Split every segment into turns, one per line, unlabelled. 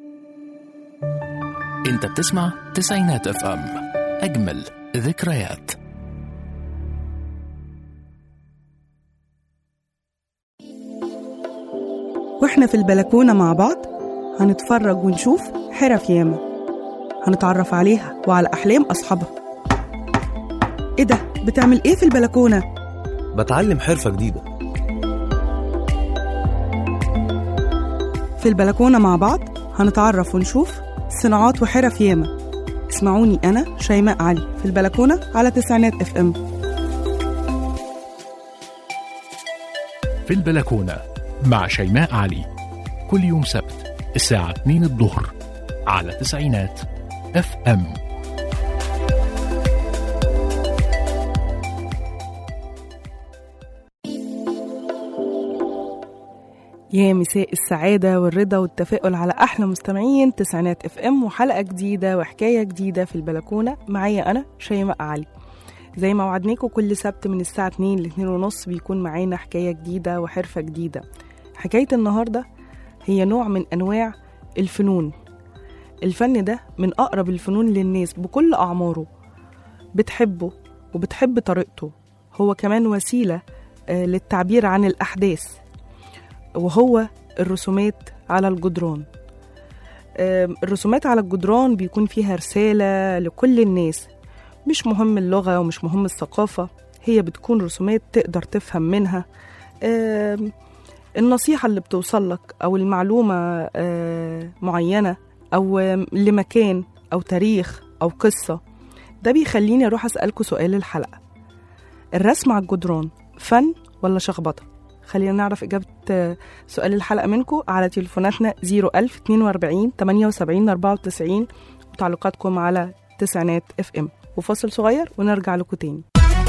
انت بتسمع تسعينات اف ام اجمل ذكريات
واحنا في البلكونة مع بعض هنتفرج ونشوف حرف ياما هنتعرف عليها وعلى أحلام أصحابها إيه ده؟ بتعمل إيه في البلكونة؟
بتعلم حرفة جديدة
في البلكونة مع بعض هنتعرف ونشوف صناعات وحرف ياما اسمعوني أنا شيماء علي في البلكونة على تسعينات اف ام
في البلكونة مع شيماء علي كل يوم سبت الساعة 2 الظهر على تسعينات اف ام
يا مساء السعادة والرضا والتفاؤل على أحلى مستمعين تسعينات اف ام وحلقة جديدة وحكاية جديدة في البلكونة معايا أنا شيماء علي زي ما وعدناكم كل سبت من الساعة 2 ل 2 ونص بيكون معانا حكاية جديدة وحرفة جديدة حكاية النهاردة هي نوع من أنواع الفنون الفن ده من أقرب الفنون للناس بكل أعماره بتحبه وبتحب طريقته هو كمان وسيلة آه، للتعبير عن الأحداث وهو الرسومات على الجدران آم، الرسومات على الجدران بيكون فيها رسالة لكل الناس مش مهم اللغة ومش مهم الثقافة هي بتكون رسومات تقدر تفهم منها آم، النصيحة اللي بتوصل لك أو المعلومة آه، معينة أو آم، لمكان أو تاريخ أو قصة ده بيخليني أروح أسألكوا سؤال الحلقة الرسم على الجدران فن ولا شخبطة؟ خلينا نعرف إجابة آه، سؤال الحلقة منكم على تليفوناتنا 01000 42 78 94 وتعليقاتكم على تسعينات اف ام وفاصل صغير ونرجع لكم تاني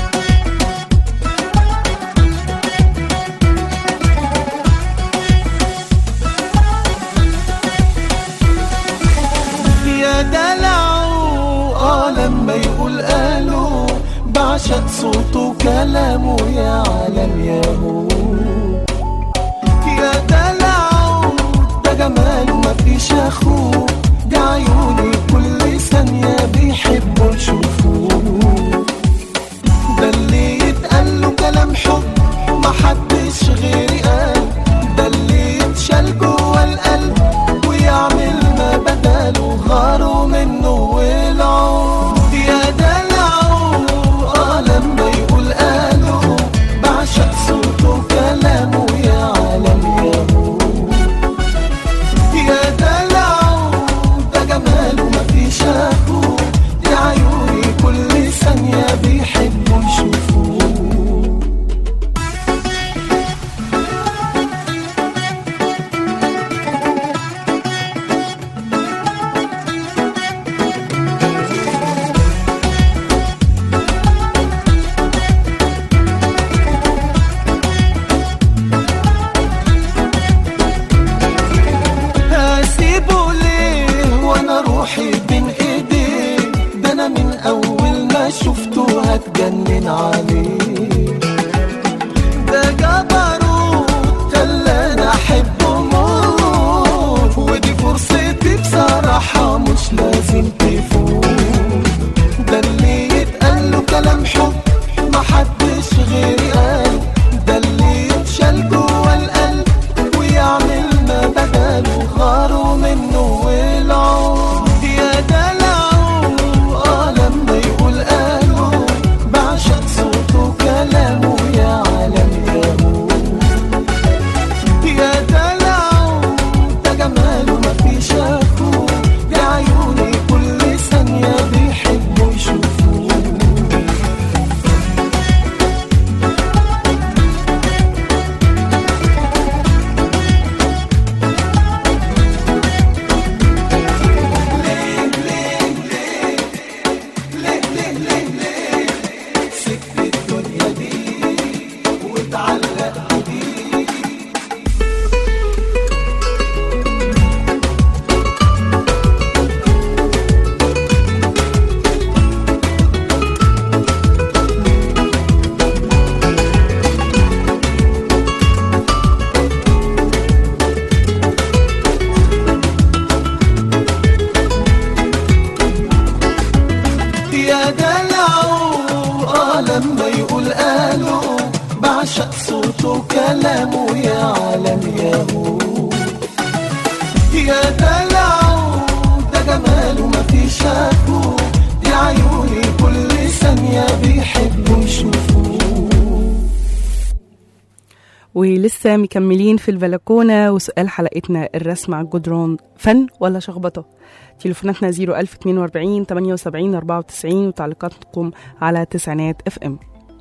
يا دلعو اه لما يقول قالوا بعشق صوته وكلامه يا عالم يا هو يا دلعو ده جماله مفيش اخوه ده عيوني كل ثانية بيحبوا يشوفوه ده اللي يتقال له كلام حب محدش غيري قال ده اللي يتشال جوه القلب ويعمل ما بداله غاروا منه والعود يا دلعو اه لما يقول قالوا بعشق صوته وكلامه يا عالم يا هو يا دلعو ده جماله مفيش اخوه دي عيوني كل ثانية بيحبوا يشوفوه هسيبه ليه وانا روحي بين ايديه ده انا من اول ما شفته هتجنن عليه ده جبروت خلاني احبه موت ودي فرصتي بصراحة مش لازم تفوت ده اللي يتقال له كلام حب محدش غيري قال ده اللي يتشال جوه القلب ويعمل ما بداله غاروا منه والعود يا دلعو اه لما يقول قالوا بعشق صوته وكلامه يا عالم يا هو يا دلعو ده جماله مفيش اخوه يا عيوني كل ثانية بيحبوا يشوفوه اهو يا دلعو ده جماله مفيش شكو دي عيوني كل ثانية بيحبوا يشوفوه
ولسه مكملين في البلكونة وسؤال حلقتنا الرسم على الجدران فن ولا شخبطة تليفوناتنا 01042 78 94 وتعليقاتكم على تسعينات اف ام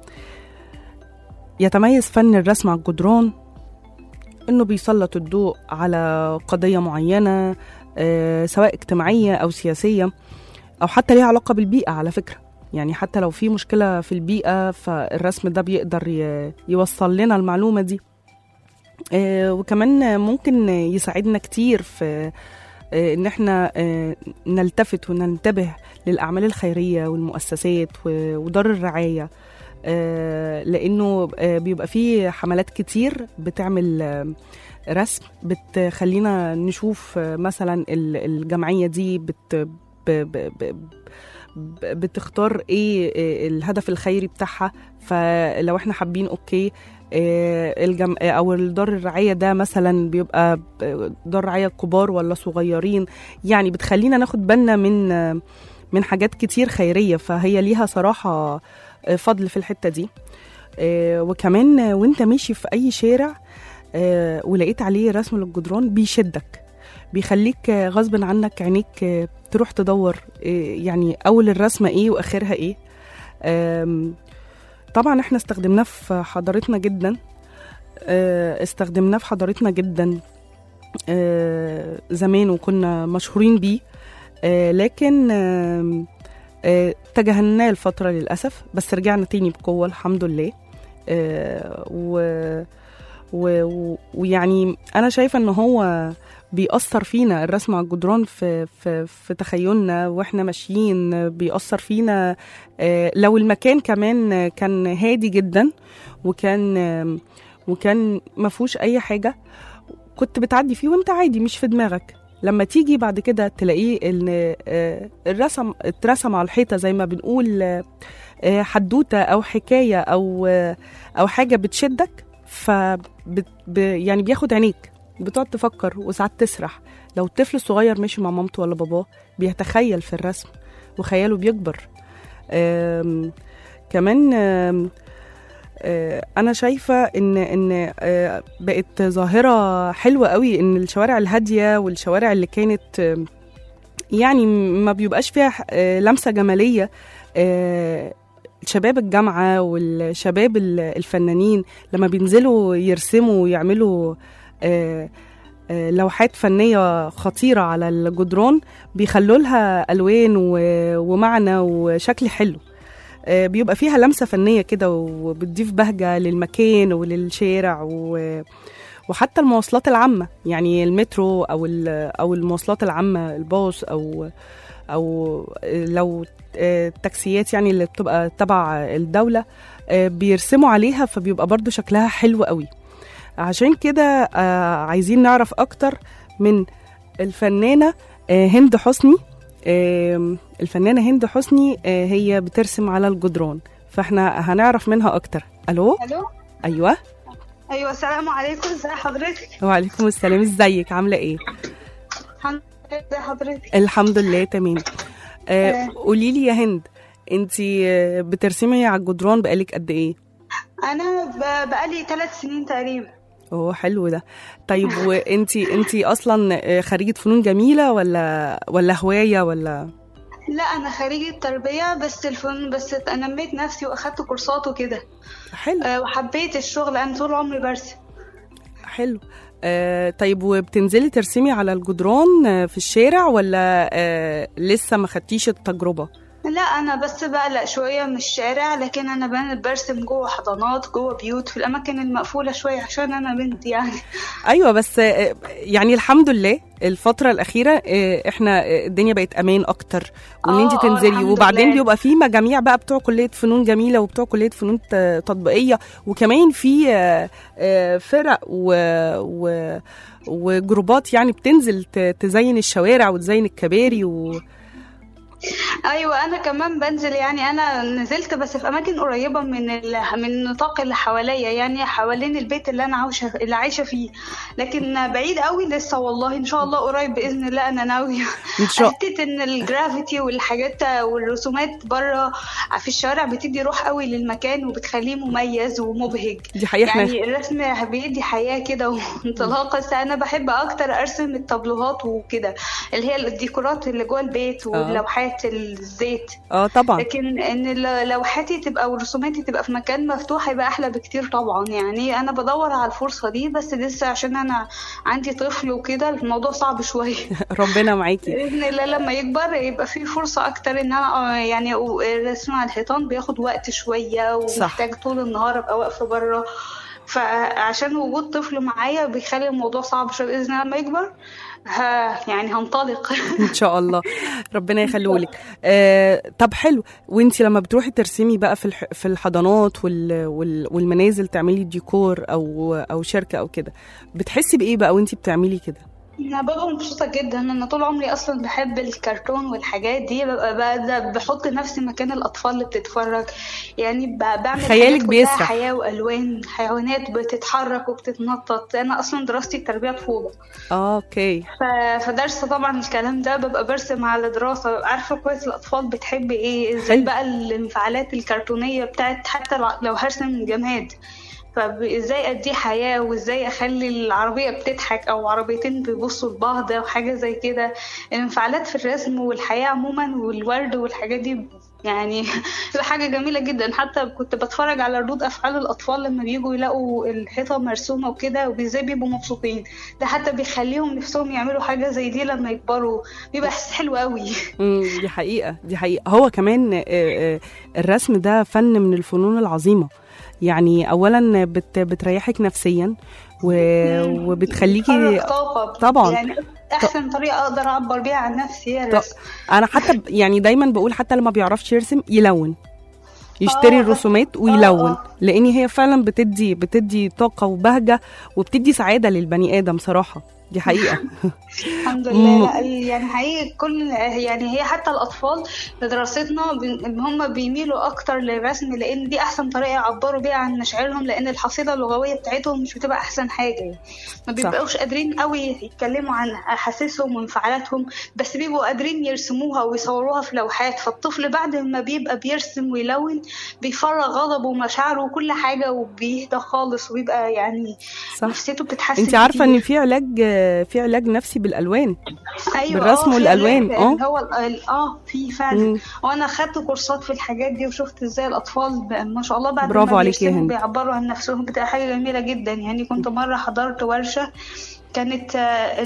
يتميز فن الرسم على الجدران انه بيسلط الضوء على قضية معينة آه، سواء اجتماعية او سياسية او حتى ليها علاقة بالبيئة على فكرة يعني حتى لو في مشكلة في البيئة فالرسم ده بيقدر ي- يوصل لنا المعلومة دي آه، وكمان ممكن يساعدنا كتير في آه، ان احنا آه، نلتفت وننتبه للاعمال الخيريه والمؤسسات و- ودار الرعايه آه، لانه آه، بيبقى فيه حملات كتير بتعمل آه، رسم بتخلينا نشوف آه، مثلا ال- الجمعيه دي بت ب ب ب ب- بتختار ايه آه، الهدف الخيري بتاعها فلو احنا حابين اوكي آه، الجم... آه، او الدار الرعايه ده مثلا بيبقى ب- دار رعايه كبار ولا صغيرين يعني بتخلينا ناخد بالنا من آه، من حاجات كتير خيريه فهي ليها صراحه آه، فضل في الحته دي آه، وكمان آه، وانت ماشي في اي شارع آه، ولقيت عليه رسم للجدران بيشدك بيخليك آه، غصب عنك عينيك آه، تروح تدور آه، يعني اول الرسمه ايه واخرها ايه آم، طبعا احنا استخدمناه في حضارتنا جدا آه، استخدمناه في حضارتنا جدا آه، زمان وكنا مشهورين بيه آه، لكن آم، آه، تجاهلناه الفترة للأسف بس رجعنا تاني بقوة الحمد لله آه، و و- و- ويعني أنا شايفة إن هو بيأثر فينا الرسم على الجدران في في في تخيلنا واحنا ماشيين بيأثر فينا آه، لو المكان كمان كان هادي جدا وكان آم، وكان ما فيهوش اي حاجه كنت بتعدي فيه وانت عادي مش في دماغك لما تيجي بعد كده تلاقيه ان آه، الرسم اترسم على الحيطه زي ما بنقول آه، آه، حدوته او حكايه او آه، او حاجه بتشدك ف يعني بياخد عينيك بتقعد تفكر وساعات تسرح لو الطفل الصغير ماشي مع مامته ولا باباه بيتخيل في الرسم وخياله بيكبر آم، كمان آم، آه، انا شايفه ان ان آه، بقت ظاهره حلوه قوي ان الشوارع الهاديه والشوارع اللي كانت آم، يعني ما بيبقاش فيها آه، لمسه جماليه آه، شباب الجامعه والشباب ال- الفنانين لما بينزلوا يرسموا ويعملوا آه، آه، لوحات فنيه خطيره على الجدران بيخلوا لها الوان و- ومعنى وشكل حلو آه، بيبقى فيها لمسه فنيه كده وبتضيف بهجه للمكان وللشارع و... وحتى المواصلات العامه يعني المترو او ال- او المواصلات العامه الباص او او لو آه، التاكسيات يعني اللي بتبقى تبع الدوله آه، بيرسموا عليها فبيبقى برضو شكلها حلو قوي عشان كده آه، عايزين نعرف اكتر من الفنانه آه، هند حسني آم، الفنانه هند حسني آه، هي بترسم على الجدران فاحنا هنعرف منها اكتر الو
الو
ايوه
ايوه السلام عليكم ازي حضرتك
وعليكم السلام ازيك عامله ايه
الحمد لله ازي حضرتك
الحمد لله تمام آه
آه.
قولي لي يا هند انت بترسمي على الجدران بقالك قد ايه
انا ب- بقالي ثلاث سنين تقريبا
اوه حلو ده طيب وانت انت اصلا آه، خريجه فنون جميله ولا ولا هوايه ولا
لا انا خريجة تربية بس الفن بس نميت نفسي واخدت كورسات وكده
حلو
أه وحبيت الشغل انا طول عمري برسم
حلو آه طيب وبتنزلي ترسمي على الجدران آه، في الشارع ولا آه لسه ما خدتيش التجربة
لا انا بس بقلق شوية من الشارع لكن انا بن- برسم جوه حضانات جوه بيوت في الاماكن المقفولة شوية عشان انا بنت يعني
ايوه بس آه يعني الحمد لله الفترة الأخيرة آه احنا آه، الدنيا بقت أمان أكتر وإن
آه،
أنت
آه،
تنزلي
الحمد
وبعدين
لله.
بيبقى في مجاميع بقى بتوع كلية فنون جميلة وبتوع كلية فنون ت- تطبيقية وكمان في آه، آه، فرق و, و وجروبات يعني بتنزل ت- تزين الشوارع وتزين الكباري و...
ايوه انا كمان بنزل يعني انا نزلت بس في اماكن قريبه من ال... من النطاق اللي حواليا يعني حوالين البيت اللي انا عاوشه اللي عايشه فيه لكن بعيد قوي لسه والله ان شاء الله قريب باذن الله انا ناويه
إن شاء-
حته ان الجرافيتي والحاجات والرسومات بره في الشوارع بتدي روح قوي للمكان وبتخليه مميز ومبهج
دي حقيقة احنا
يعني الرسم بيدي حياة كده وانطلاقة بس أنا بحب أكتر أرسم التابلوهات وكده اللي هي الديكورات اللي جوه البيت واللوحات الزيت
اه طبعا
لكن ان ل- لوحاتي تبقى ورسوماتي تبقى في مكان مفتوح هيبقى احلى بكتير طبعا يعني انا بدور على الفرصه دي بس لسه عشان انا عندي طفل وكده الموضوع صعب شويه
ربنا معاكي
باذن الله لما يكبر يبقى في فرصه اكتر ان انا آه، يعني الرسم على الحيطان بياخد وقت شويه ومحتاج طول النهار ابقى واقفه بره فعشان وجود طفل معايا بيخلي الموضوع صعب شويه باذن الله لما يكبر ه... يعني هنطلق
ان شاء الله ربنا يخليهولك آه طب حلو وانتي لما بتروحي ترسمي بقى في الح... في الحضانات وال... وال... والمنازل تعملي ديكور او او شركه او كده بتحسي بايه بقى وانتي بتعملي كده
انا ببقى مبسوطه جدا انا طول عمري اصلا بحب الكرتون والحاجات دي ببقى بقى بحط نفسي مكان الاطفال اللي بتتفرج يعني ب- بعمل
خيالك
حاجات كلها
بيسرح.
حياه والوان حيوانات بتتحرك وبتتنطط انا اصلا دراستي تربيه طفوله
اه اوكي
ف- فدرس طبعا الكلام ده ببقى برسم على دراسة عارفة كويس الأطفال بتحب إيه إزاي
حلو.
بقى الانفعالات الكرتونية بتاعت حتى لو- لو هرسم جماد فازاي اديه حياة وازاي اخلي العربية بتضحك او عربيتين بيبصوا لبعض او حاجة زي كده الانفعالات في الرسم والحياة عموما والورد والحاجات دي يعني بتبقى حاجة جميلة جدا حتى كنت بتفرج على ردود أفعال الأطفال لما بيجوا يلاقوا الحيطة مرسومة وكده وازاي بيبقوا مبسوطين ده حتى بيخليهم نفسهم يعملوا حاجة زي دي لما يكبروا بيبقى إحساس حلو قوي
امم دي حقيقة دي حقيقة هو كمان آه، آه، الرسم ده فن من الفنون العظيمة يعني أولا بت بتريحك نفسيا و... وبتخليكي
بتخرج طاقة
طبعاً.
يعني أحسن طريقة أقدر أعبر بيها عن نفسي هي
ط-
الرسم
أنا حتى ب- يعني دايما بقول حتى اللي ما بيعرفش يرسم يلون يشتري
آه،
الرسومات
آه،
ويلون
آه.
لأن هي فعلا بتدي بتدي طاقة وبهجة وبتدي سعادة للبني آدم صراحة دي حقيقة
الحمد
مم.
لله لا يعني حقيقي كل يعني هي حتى الأطفال في دراستنا بن- إن هم بيميلوا أكتر للرسم لأن دي أحسن طريقة يعبروا بيها عن مشاعرهم لأن الحصيلة اللغوية بتاعتهم مش بتبقى أحسن حاجة ما بيبقوش قادرين قوي يتكلموا عن أحاسيسهم وانفعالاتهم بس بيبقوا قادرين يرسموها ويصوروها في لوحات فالطفل بعد ما بيبقى بيرسم ويلون بيفرغ غضبه ومشاعره وكل حاجة وبيهدى خالص وبيبقى يعني
صح
نفسيته بتتحسن
انت عارفة
كتير.
ان في علاج في علاج نفسي بالالوان
ايوه
بالرسم
آه، في
والألوان،
علاج،
آه.
هو ال- ال- اه في فعلا
مم.
وانا خدت كورسات في الحاجات دي وشفت ازاي الاطفال ب- ما شاء الله بعد
برافو
ما
عليكي يا
بيرسموا
هند.
بيعبروا عن نفسهم بتبقى حاجه جميله جدا يعني كنت مره حضرت ورشه كانت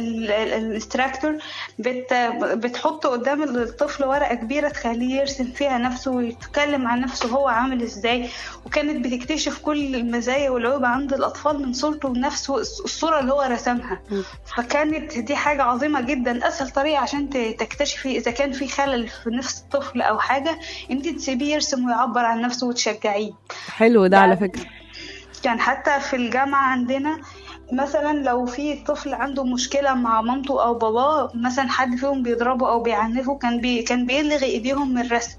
الانستراكتور بت بتحط قدام الطفل ورقه كبيره تخليه يرسم فيها نفسه ويتكلم عن نفسه هو عامل ازاي وكانت بتكتشف كل المزايا والعيوب عند الاطفال من صورته ونفسه الصوره اللي هو رسمها فكانت دي حاجه عظيمه جدا اسهل طريقه عشان ت- تكتشفي اذا كان في خلل في نفس الطفل او حاجه انت تسيبيه يرسم ويعبر عن نفسه وتشجعيه
حلو ده على فكرة
كان حتى في الجامعة عندنا مثلا لو في طفل عنده مشكلة مع مامته أو باباه مثلا حد فيهم بيضربه أو بيعنفه كان بي كان بيلغي إيديهم من الرسم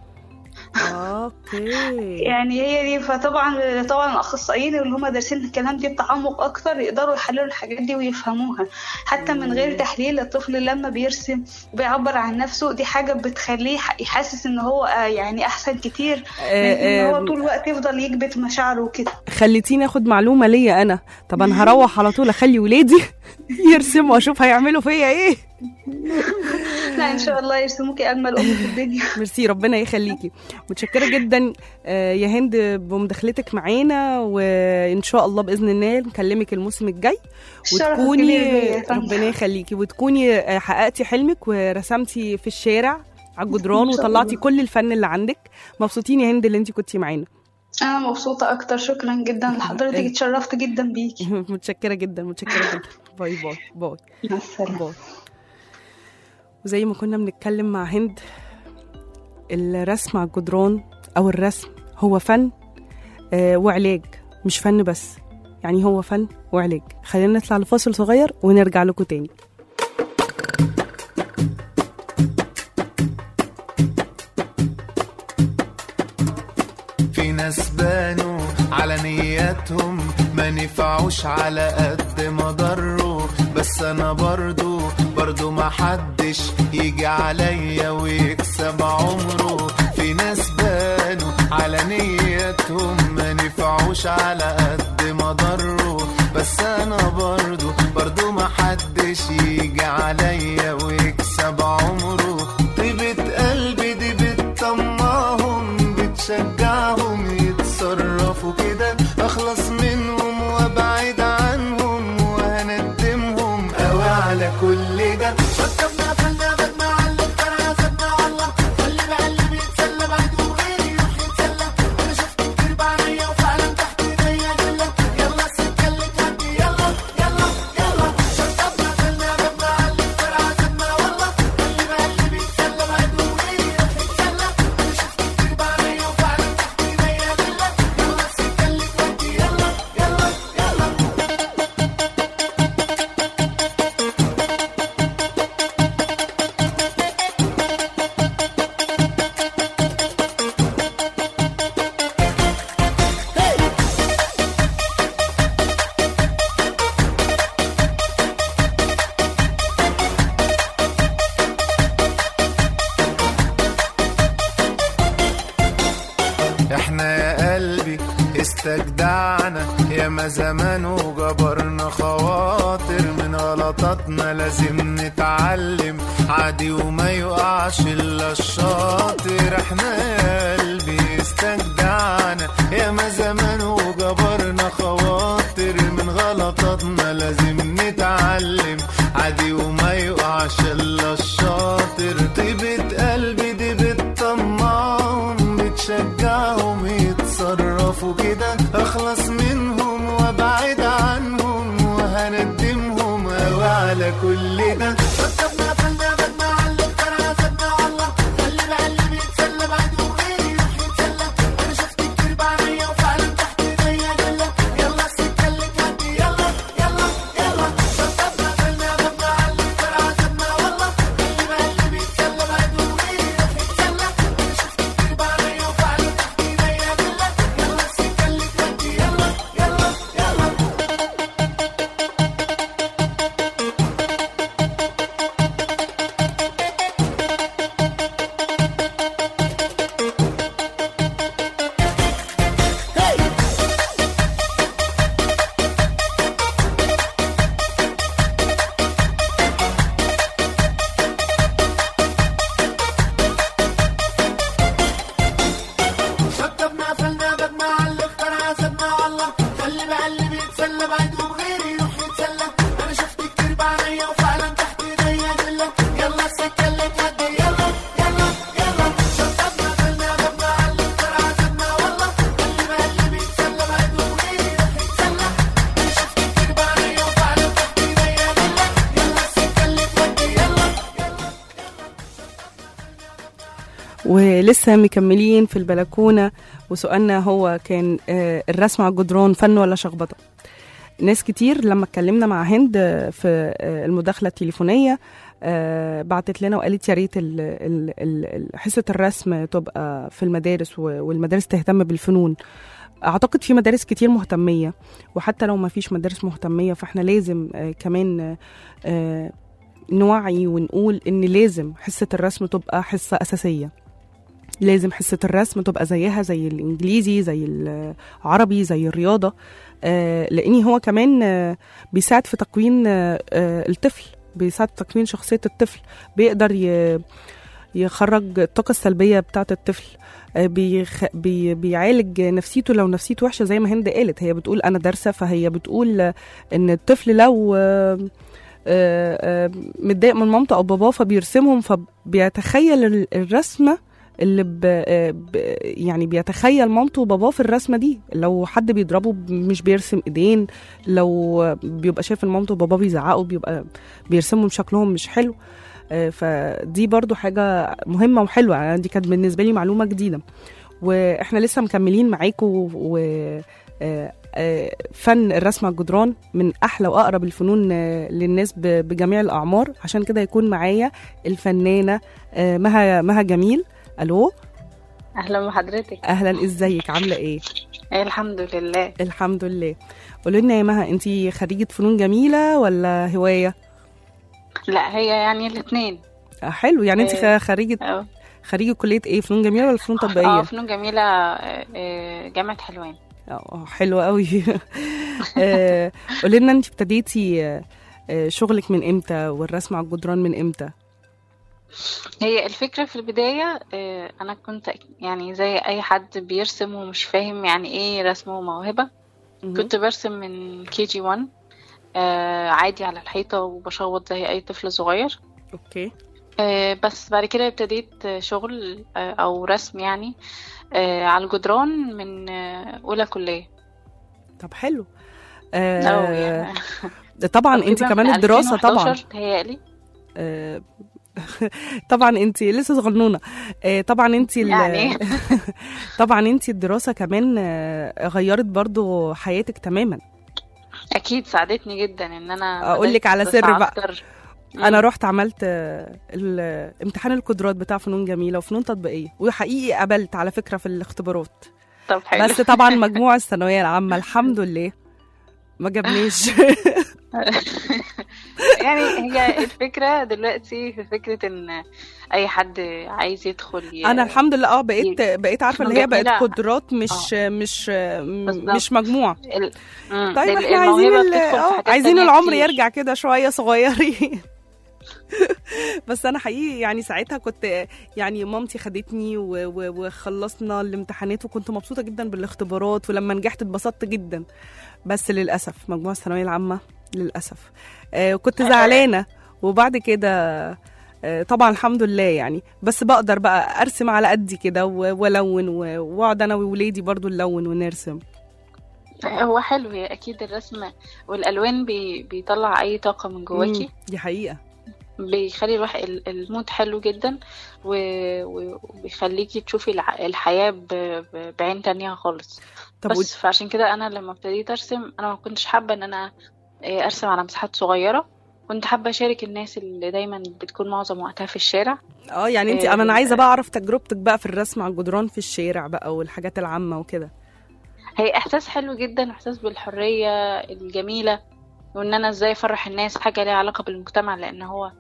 اوكي
يعني هي دي فطبعا طبعا الأخصائيين اللي هم دارسين الكلام دي بتعمق أكتر يقدروا يحللوا الحاجات دي ويفهموها حتى من غير تحليل الطفل لما بيرسم وبيعبر عن نفسه دي حاجة بتخليه ح- يحسس إن هو آه، يعني أحسن كتير من إن
آه،
هو
آه،
طول الوقت يفضل يكبت مشاعره وكده
خليتيني اخد معلومة ليا انا طب انا هروح على طول اخلي ولادي يرسموا واشوف هيعملوا فيا ايه
لا إن شاء الله يرسموكي أجمل أم في الدنيا
ميرسي ربنا يخليكي متشكره جدا آه، يا هند بمداخلتك معانا وان شاء الله باذن الله نكلمك الموسم الجاي
الشرف
وتكوني
الكبير ليا يا فندم.
ربنا يخليكي وتكوني آه، حققتي حلمك ورسمتي في الشارع على الجدران
إن شاء
وطلعتي
الله.
كل الفن اللي عندك مبسوطين يا هند اللي انت كنتي معانا
أنا مبسوطة أكتر شكرا جدا لحضرتك
إيه.
اتشرفت جدا بيكي
متشكره جدا متشكره جدا باي باي باي
مع السلامة
باي وزي ما كنا بنتكلم مع هند الرسم على الجدران او الرسم هو فن آه وعلاج مش فن بس يعني هو فن وعلاج خلينا نطلع لفاصل صغير ونرجع لكم تاني
ناس بانوا على نياتهم ما نفعوش على قد ما ضروا بس انا برضو برضو ما حدش يجي عليا ويكسب عمره في ناس بانوا على نياتهم ما نفعوش على قد ما ضروا بس انا برضو برضو ما حدش يجي عليا ويكسب عمره طيبة قلبي دي بتطمعهم بتشجعهم يتصرفوا كده اخلص منهم وابعد عنهم وهندمهم قوي على كل ده فكرنا فلنا بدنا علم ترى سبنا والله خلي بقلبي بيتسلى بعد وغيري يروح يتسلى انا شفت كتير بعينيا وفعلا تحت ايديا دلة يلا السكة اللي تهدي يلا يلا يلا شطبنا فلنا بدنا علم ترى سبنا والله خلي بقلبي بيتسلى بعد وغيري يروح يتسلى انا شفت كتير بعينيا وفعلا تحت ايديا دلة يلا السكة اللي تهدي يلا يلا يلا احنا يا قلبي استجدعنا يا ما زمان وجبرنا خواطر من غلطاتنا لازم نتعلم عادي وما يقعش الا الشاطر احنا يا قلبي استجدعنا يا ما زمان وجبرنا خواطر من غلطاتنا لازم نتعلم عادي وما يقعش الا الشاطر طيبة قلبي دي بتطمعهم بتشجعهم يتصرفوا كده اخلص منهم وابعد عنهم وهندمهم قوي على كل ده ركبنا فلنا بدنا علم ترى سبنا والله خلي بقلبي يتسلى بعد وغيري يروح يتسلى انا شفت كتير بعينيا وفعلا تحت ايديا دلة يلا السكة اللي تهدي يلا يلا يلا ركبنا فلنا بدنا علم ترى سبنا والله خلي بقلبي يتسلى بعد وغيري يروح يتسلى انا شفت كتير بعينيا وفعلا تحت ايديا دلة يلا السكة اللي تهدي يلا يلا يلا شطبنا قفلنا بابنا على اختار عزبنا والله خلي بقلبي يتسلى بعد وغيري يروح يتسلى انا شفت كتير بعينيا وفعلا تحت ايديا دلة يلا السكة اللي تهدي يلا يلا يلا شطبنا قفلنا بابنا على اختار عزبنا والله خلي بقلبي يتسلى بعد وغيري يروح يتسلى انا شفت كتير بعينيا وفعلا تحت ايديا دلة يلا السكة اللي تهدي يلا
ولسه مكملين في البلكونة وسؤالنا هو كان آه، الرسم على الجدران فن ولا شخبطة ناس كتير لما اتكلمنا مع هند آه، في آه، المداخلة التليفونية آه، بعتت لنا وقالت يا ريت ال- ال- ال- ال- حصة الرسم تبقى في المدارس و- والمدارس تهتم بالفنون اعتقد في مدارس كتير مهتمية وحتى لو ما فيش مدارس مهتمية فاحنا لازم آه، كمان آه، آه، نوعي ونقول ان لازم حصة الرسم تبقى حصة أساسية لازم حصة الرسم تبقى زيها زي الإنجليزي زي العربي زي الرياضة آه، لأني هو كمان آه، بيساعد في تكوين آه، آه، الطفل بيساعد في تكوين شخصية الطفل بيقدر ي- يخرج الطاقة السلبية بتاعة الطفل آه، بيخ... بي... بيعالج نفسيته لو نفسيته وحشة زي ما هند قالت هي بتقول أنا دارسة فهي بتقول آه، إن الطفل لو آه، آه، آه، متضايق من مامته أو باباه فبيرسمهم فبيتخيل ال- الرسمة اللي ب... آه، ب... يعني بيتخيل مامته وباباه في الرسمة دي لو حد بيضربه ب- مش بيرسم ايدين لو آه، بيبقى شايف ان مامته وباباه بيزعقوا بيبقى بيرسموا شكلهم مش حلو آه، فدي برضو حاجة مهمة وحلوة يعني دي كانت بالنسبة لي معلومة جديدة واحنا لسه مكملين معاكم و آه، آه، فن الرسم على الجدران من احلى واقرب الفنون آه، للناس ب- بجميع الاعمار عشان كده يكون معايا الفنانه آه، مها مها جميل الو
اهلا بحضرتك
اهلا ازيك عامله ايه
إيه الحمد لله
الحمد لله قولي لنا يا مها انت خريجه فنون جميله ولا هوايه
لا هي يعني الاثنين
آه، حلو يعني انت
إيه.
خريجه
اه
خريجه كليه ايه فنون جميله ولا فنون
اه
تطبيقيه
فنون جميله آه، آه، جامعه حلوان
اه حلو قوي آه، قولي لنا انت ابتديتي آه، آه، شغلك من امتى والرسم على الجدران من امتى
هي الفكره في البدايه آه، انا كنت يعني زي اي حد بيرسم ومش فاهم يعني ايه رسم وموهبه
مهم.
كنت برسم من كي جي 1 آه، عادي على الحيطه وبشوط زي اي طفل صغير
اوكي
آه، بس بعد كده ابتديت شغل آه، او رسم يعني آه، على الجدران من آه، اولى كليه
طب حلو
اه
آه
يعني
طبعا انت
تقريباً
كمان
من
الدراسه طبعا
2011 تهيألي
آه، طبعا انت لسه صغنونه آه، طبعا انت ال-
يعني
طبعا انت الدراسه كمان آه، غيرت برضو حياتك تماما
اكيد ساعدتني جدا ان انا
أقول لك
بدأت
على
أدرس
سر بقى.
أكتر.
انا
مم.
رحت عملت آه، ال- امتحان القدرات بتاع فنون جميله وفنون تطبيقيه وحقيقي قبلت على فكره في الاختبارات
طب حلو
بس طبعا مجموع الثانويه العامه الحمد لله ما جابنيش
يعني هي الفكره دلوقتي في فكره ان اي حد عايز يدخل ي...
انا الحمد لله اه بقيت بقيت عارفه اللي هي بقت
جميلة.
قدرات مش مش م-
بالظبط.
مش مجموع
ال... مم.
طيب
ال-
احنا عايزين
الموهبة
ال-
بتدخل في
اه
حاجات
عايزين
تانية
العمر
كتير.
يرجع كده شويه صغيرين بس انا حقيقي يعني ساعتها كنت يعني مامتي خدتني و- و- وخلصنا الامتحانات وكنت مبسوطه جدا بالاختبارات ولما نجحت اتبسطت جدا بس للاسف مجموع الثانويه العامه للاسف آه كنت زعلانه وبعد كده آه، طبعا الحمد لله يعني بس بقدر بقى ارسم على قدي كده و- والون و- واقعد انا وولادي برضو نلون ونرسم
هو حلو هي اكيد الرسم والالوان بي... بيطلع اي طاقه من جواكي
مم، دي حقيقه
بيخلي الواحد ال- المود حلو جدا و... و- وبيخليكي تشوفي الع- الحياه ب... ب... بعين تانية خالص
طب
بس فعشان كده انا لما ابتديت ارسم انا ما كنتش حابه ان انا آه، ارسم على مساحات صغيره كنت حابه اشارك الناس اللي دايما بتكون معظم وقتها في الشارع
اه يعني انت
آه،
انا عايزه بقى اعرف تجربتك بقى في الرسم على الجدران في الشارع بقى والحاجات العامه وكده
هي احساس حلو جدا احساس بالحريه الجميله وان انا ازاي افرح الناس حاجه ليها علاقه بالمجتمع لان هو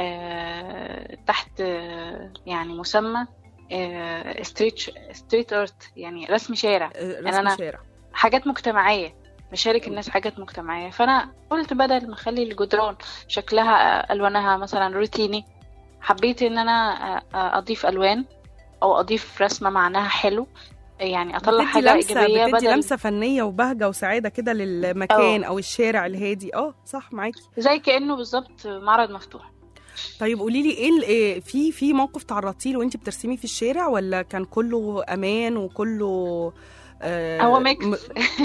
آه تحت آه يعني مسمى آه ستريت ستريت ارت يعني رسم شارع
آه،
يعني
رسم
أنا-
شارع
حاجات مجتمعية بشارك الناس حاجات مجتمعية فأنا قلت بدل ما أخلي الجدران شكلها ألوانها مثلا روتيني حبيت إن أنا أضيف ألوان أو أضيف رسمة معناها حلو يعني أطلع
بتدي
حاجة
لمسه
إيجابية
بتدي
بدل
لمسه فنيه وبهجه وسعاده كده للمكان او الشارع الهادي اه صح معاكي
زي كأنه بالظبط معرض مفتوح
طيب قولي لي ايه ال- إيه في في موقف تعرضتي له وانت بترسمي في الشارع ولا كان كله امان وكله آه
هو ميكس
م-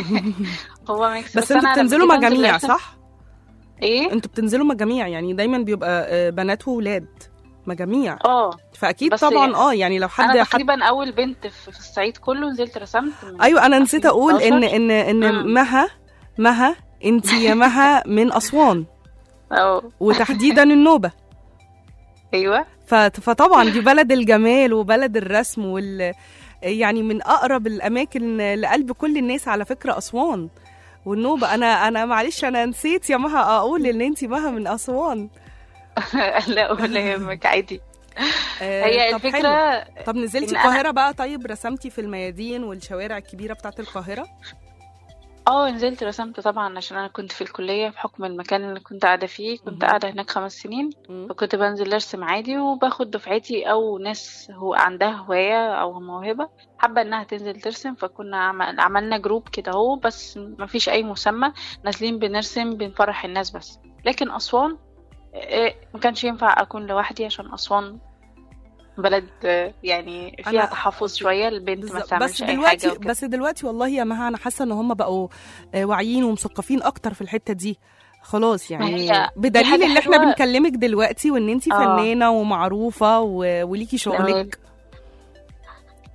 هو ميكس
بس انتوا
أنا لما
بتنزلوا
جيت أنزل
مجاميع
أرسم-
صح؟
إيه؟
انتوا بتنزلوا مجاميع يعني دايما بيبقى آه، بنات وولاد مجاميع
اه
فاكيد
بس
طبعا اه يعني لو حد
أنا
حد
تقريبا أول بنت في في الصعيد كله نزلت رسمت من
ايوه انا نسيت اقول ان
2016.
ان ان
مم.
مها مها انت يا مها من اسوان
اه
وتحديدا النوبه
أيوه
ف- فطبعا دي بلد الجمال وبلد الرسم وال يعني من اقرب الاماكن لقلب كل الناس على فكره اسوان والنوبه انا انا معلش انا نسيت يا مها اقول ان انت مها من اسوان
لا ولا يهمك عادي
آه،
هي
طب حلو.
الفكرة
طب نزلتي
إن أنا-
القاهره بقى طيب رسمتي في الميادين والشوارع الكبيره بتاعت القاهره
اه نزلت رسمت طبعا عشان انا كنت في الكلية بحكم المكان اللي كنت قاعدة فيه كنت
مهم.
قاعدة هناك خمس سنين
مم.
فكنت بنزل ارسم عادي وباخد دفعتي او ناس هو عندها هواية او موهبة حابة انها تنزل ترسم فكنا عمل عملنا جروب كده اهو بس مفيش اي مسمى نازلين بنرسم بنفرح الناس بس لكن اسوان إيه، ما كانش ينفع اكون لوحدي عشان اسوان بلد آه، يعني فيها
أنا-
تحفظ شوية البنت ما
بالظبط.
تعملش
بس
اي
دلوقتي
حاجة وكده.
بس دلوقتي والله يا مها انا حاسه ان هم بقوا آه، واعيين ومثقفين اكتر في الحته دي خلاص يعني
هي دي
بدليل
حاجة
ان احنا
حلوة.
بنكلمك دلوقتي وان انت
آه.
فنانه ومعروفه و- وليكي شغلك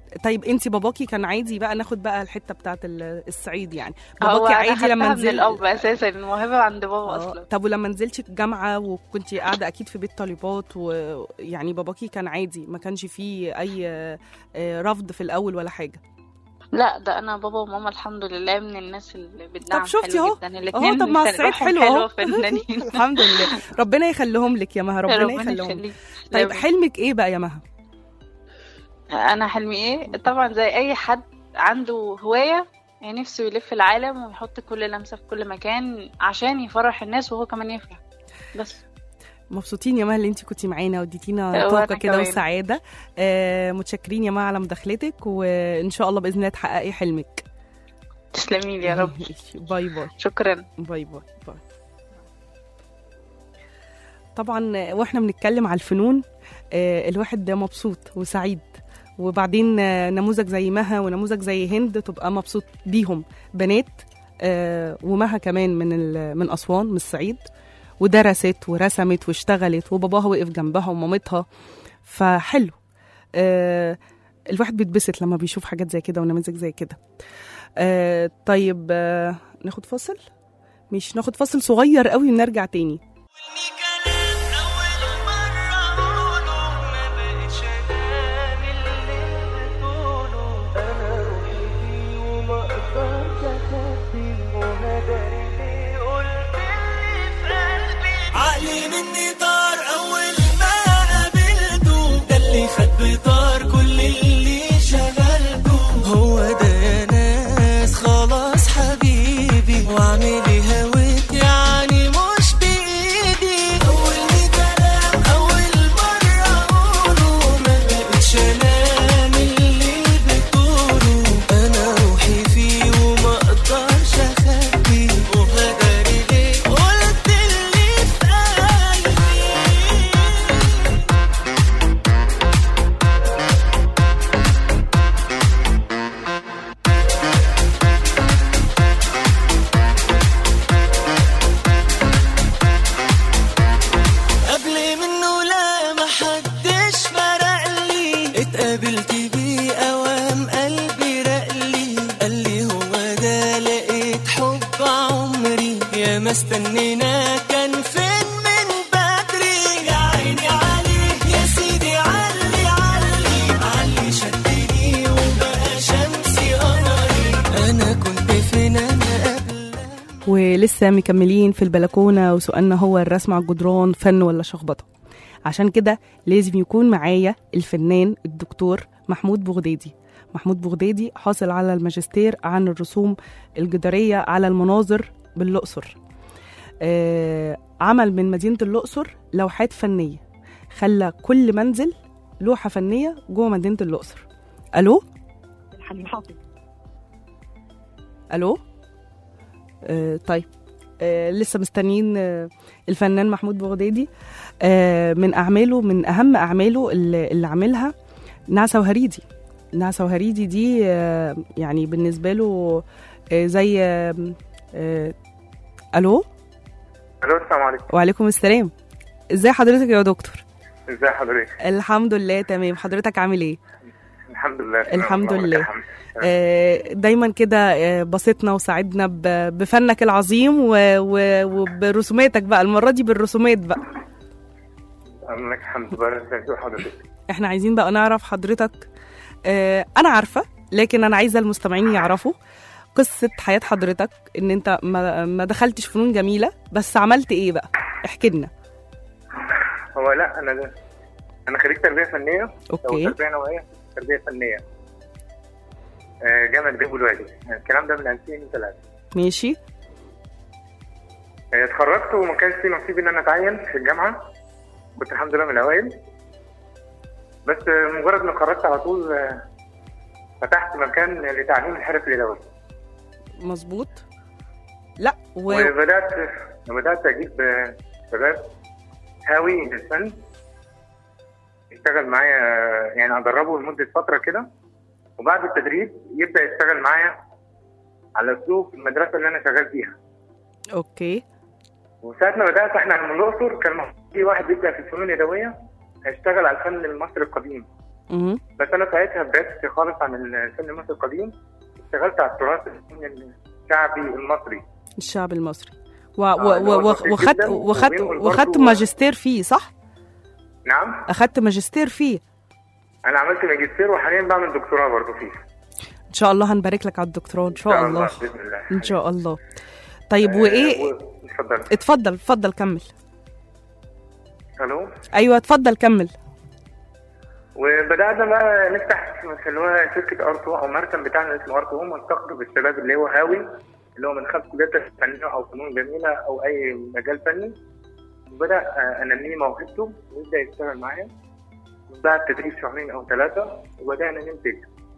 طيب انت باباكي كان عادي بقى ناخد بقى الحته بتاعت ال- الصعيد يعني
هو
باباكي
أنا
عادي لما
خدتها من
نزل
الأب أساسا الموهبة عند بابا
آه،
أصلا
طب ولما نزلتي الجامعه وكنت قاعده اكيد في بيت طالبات ويعني باباكي كان عادي ما كانش فيه اي آه، رفض في الاول ولا حاجه
لا ده أنا بابا وماما الحمد لله من الناس اللي بتدعم
طب شفتي
حلو
أهو.
جدا
اهو
الاتنين
طب مع
كان
الصعيد
روحهم
حلو
حلوة
اهو
فنانين
الحمد لله ربنا يخليهم لك يا مها ربنا يخليهم
يخليك
طيب
لا،
حلمك ايه بقى يا مها
انا حلمي ايه طبعا زي اي حد عنده هواية يعني نفسه يلف العالم ويحط كل لمسة في كل مكان عشان يفرح الناس وهو كمان يفرح بس
مبسوطين يا مها اللي انت كنتي معانا واديتينا
وأنا
طاقه كده
كمان.
وسعاده آه متشكرين يا مها على مداخلتك وان شاء الله باذن الله تحققي حلمك
تسلمي لي يا رب
باي باي
شكرا
باي باي باي طبعا واحنا بنتكلم على الفنون آه، الواحد مبسوط وسعيد وبعدين آه، نموذج زي مها ونموذج زي هند تبقى مبسوط بيهم بنات آه، ومها كمان من ال- من اسوان من الصعيد ودرست ورسمت واشتغلت وباباها وقف جنبها ومامتها فحلو آه، الواحد بيتبسط لما بيشوف حاجات زي كده ونماذج زي كده آه، طيب آه، ناخد فاصل مش ناخد فاصل صغير قوي ونرجع تاني
عقلي مني طار اول ما قابلته ده اللي خد بطار كل اللي شغلته هو ده يا ناس خلاص حبيبي واعملي هويت يعني مش بايدي اول كلام اول مره اقوله ما بقتش انام اللي بتقوله انا روحي فيه وما اقدرش اخبيه وهداري ليه قلت اللي في قلبي قبل منه لا ما حدش فرق لي اتقابلت بيه اوام قلبي رقلي قال لي هو ده لقيت حب عمري يا ما استنينا كان فين من بدري يا عيني عليه يا سيدي علي علي علي شدني وبقى شمسي قمري انا كنت فين انا قبل
ولسه مكملين في البلكونة وسؤالنا هو الرسم على الجدران فن ولا شخبطة عشان كده لازم يكون معايا الفنان الدكتور محمود بغدادي محمود بغدادي حاصل على الماجستير عن الرسوم الجدارية على المناظر بالأقصر آه عمل من مدينة الأقصر لوحات فنية خلى كل منزل لوحة فنية جوه مدينة الأقصر ألو
حليم حافظ
الو آه طيب آه لسه مستنيين آه الفنان محمود بغدادي آه من اعماله من اهم اعماله اللي, اللي عاملها نعسة وهريدي نعسة وهريدي دي آه يعني بالنسبه له آه زي آه آه الو
الو السلام عليكم
وعليكم السلام ازاي حضرتك يا دكتور
ازي حضرتك
الحمد لله تمام حضرتك عامل ايه
الحمد لله تمام،
الحمد
اللهم لك
لله.
الحمد.
آه، دايما كده آه، بسطنا وساعدنا ب- بفنك العظيم و- و- وبرسوماتك بقى المرة دي بالرسومات بقى
اللهم لك الحمد بارك فيك حضرتك
احنا عايزين بقى نعرف حضرتك آه، انا عارفة لكن انا عايزة المستمعين يعرفوا قصة حياة حضرتك ان انت ما, ما دخلتش فنون جميلة بس عملت ايه بقى احكي لنا
هو لا انا ده انا خريج تربيه فنيه او
اوكي
تربيه نوعيه تربيه فنيه آه، جامعه جنوب الوادي الكلام ده من 2003
ماشي
آه، اتخرجت وما كانش في نصيب ان انا اتعين في الجامعه كنت الحمد لله من الاوائل بس آه، مجرد ما اتخرجت على طول آه، فتحت مكان لتعليم الحرف اليدوي
مظبوط لا و...
وبدات بدات اجيب آه، شباب هاوي للفن يشتغل معايا آه، يعني ادربه لمده فتره كده وبعد التدريب يبدا يشتغل معايا على اسلوب المدرسه اللي انا شغال فيها
اوكي
وساعة ما بدأت احنا من الأقصر كان المفروض في واحد بيبدأ في الفنون اليدوية هيشتغل على الفن المصري القديم
مهم.
بس انا ساعتها بعدت خالص عن الفن المصري القديم اشتغلت على التراث الفني الشعبي المصري
الشعب المصري و... و...
آه، اللي هو
و...
بسيط
وخدت
جداً
وخدت
وبينقل
وخدت
برضو-
ماجستير فيه صح؟
نعم
اخدت ماجستير فيه
انا عملت ماجستير وحاليا بعمل دكتوراه برضه فيه
ان شاء الله هنبارك لك على الدكتوراه ان شاء الله
باذن الله
ان شاء الله طيب
آه،
وايه
و- اتفضل
اتفضل اتفضل كمل
الو
ايوه اتفضل كمل
وبدأنا بقى نفتح في اللي هو شركة ارتو او مركز بتاعنا اسمه ارتو هم نستقطب الشباب اللي هو هاوي اللي هو من خلف كليات فنية او فنون جميلة او اي مجال فني وبدأ آه، انميه موهبته ويبدأ يشتغل معايا بعد تدريب شهرين او ثلاثة وبدأنا ننتج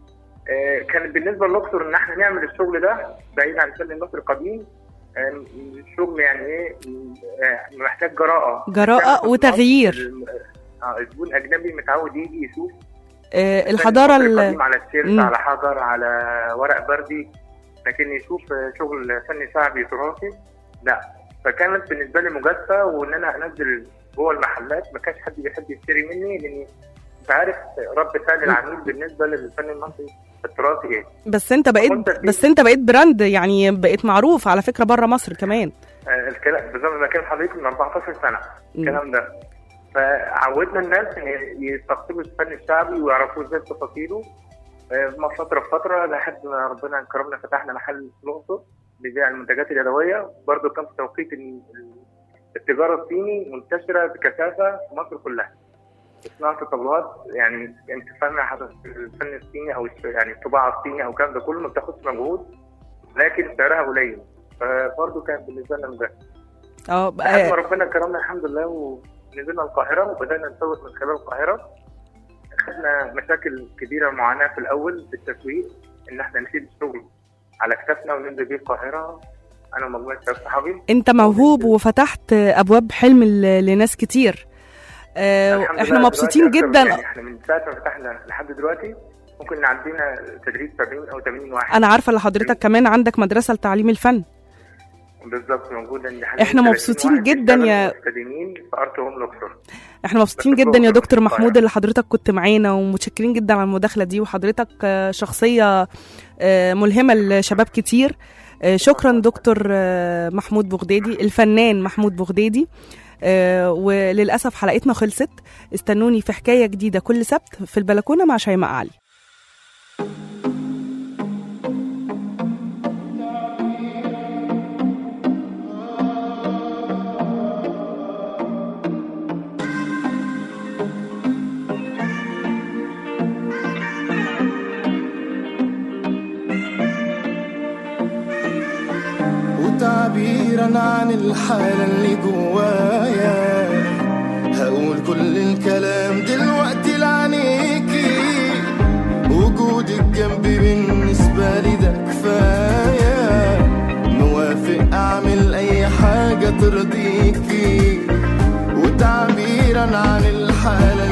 آه، كانت بالنسبة للأقصر ان احنا نعمل الشغل ده بعيد عن الفن المصري القديم آه، الشغل يعني ايه آه، محتاج جراءة
جراءة
محتاج
وتغيير.
الم- آه، زبون اجنبي متعود يجي يشوف
آه الحضاره
الفن المصري
ال...
القديم على التيشيرت
مم.
على حجر على ورق بردي لكن يشوف شغل فني شعبي تراثي لا فكانت بالنسبه لي مجازفه وان انا انزل جوه المحلات ما كانش حد بيحب يشتري مني لاني انت عارف رد فعل العميل بالنسبه للفن المصري التراثي ايه
بس انت بقيت
منتج
بس انت بقيت براند يعني بقيت معروف على فكره بره مصر كمان
آه، الكلام بالظبط ما كان حضرتك من 14 سنه
مم.
الكلام ده فعودنا الناس ان يستقطبوا الفن الشعبي ويعرفوا ازاي تفاصيله آه، ما فتره بفتره لحد ما ربنا كرمنا فتحنا محل في الاقصر بيبيع المنتجات اليدويه برضه كان في توقيت إن التجاره الصيني منتشره بكثافه في مصر كلها صناعه الطبلات يعني انت فاهم حضرتك الفن الصيني او الش- يعني الطباعه الصيني او الكلام ده كله ما بتاخدش مجهود لكن سعرها قليل فبرضه كان بالنسبه لنا ده
اه
لحد ما
بقى-
ربنا كرمنا الحمد لله ونزلنا القاهرة وبدأنا نسوق من خلال القاهرة خدنا مشاكل كبيرة معاناة في الأول في التسويق إن إحنا نشيل الشغل على كتافنا وننزل بيه القاهرة أنا ومجموعة شباب صحابي
انت موهوب وفتحت ابواب حلم ل- لناس كتير آه
الحمد
احنا
لله
مبسوطين
دلوقتي أكتر-
جدا
يعني إحنا من ساعة ما فتحنا لحد دلوقتي ممكن نعدينا تدريب 70 أو 80 واحد
انا عارفه ان حضرتك كمان عندك مدرسه لتعليم الفن
بالظبط موجودة عند حاليا
إحنا
30
مبسوطين
واحد
جداً يا-
بيشتغلوا مستخدمين في أرت هوم الأقصر
احنا مبسوطين
بس
جدا يا
الأقصر
دكتور
مش
محمود
القاهرة.
اللي حضرتك كنت معانا ومتشكرين جدا على المداخله دي وحضرتك آه، شخصيه آه، ملهمه لشباب كتير آه، شكرا دكتور آه، محمود بغدادي الفنان محمود بغدادي آه، وللاسف حلقتنا خلصت استنوني في حكايه جديده كل سبت في البلكونه مع شيماء علي
وتعبيرا عن الحالة اللي جوايا هقول كل الكلام دلوقتي لعينيكي وجودك جنبي بالنسبة لي ده كفاية موافق أعمل أي حاجة ترضيكي وتعبيرا عن الحالة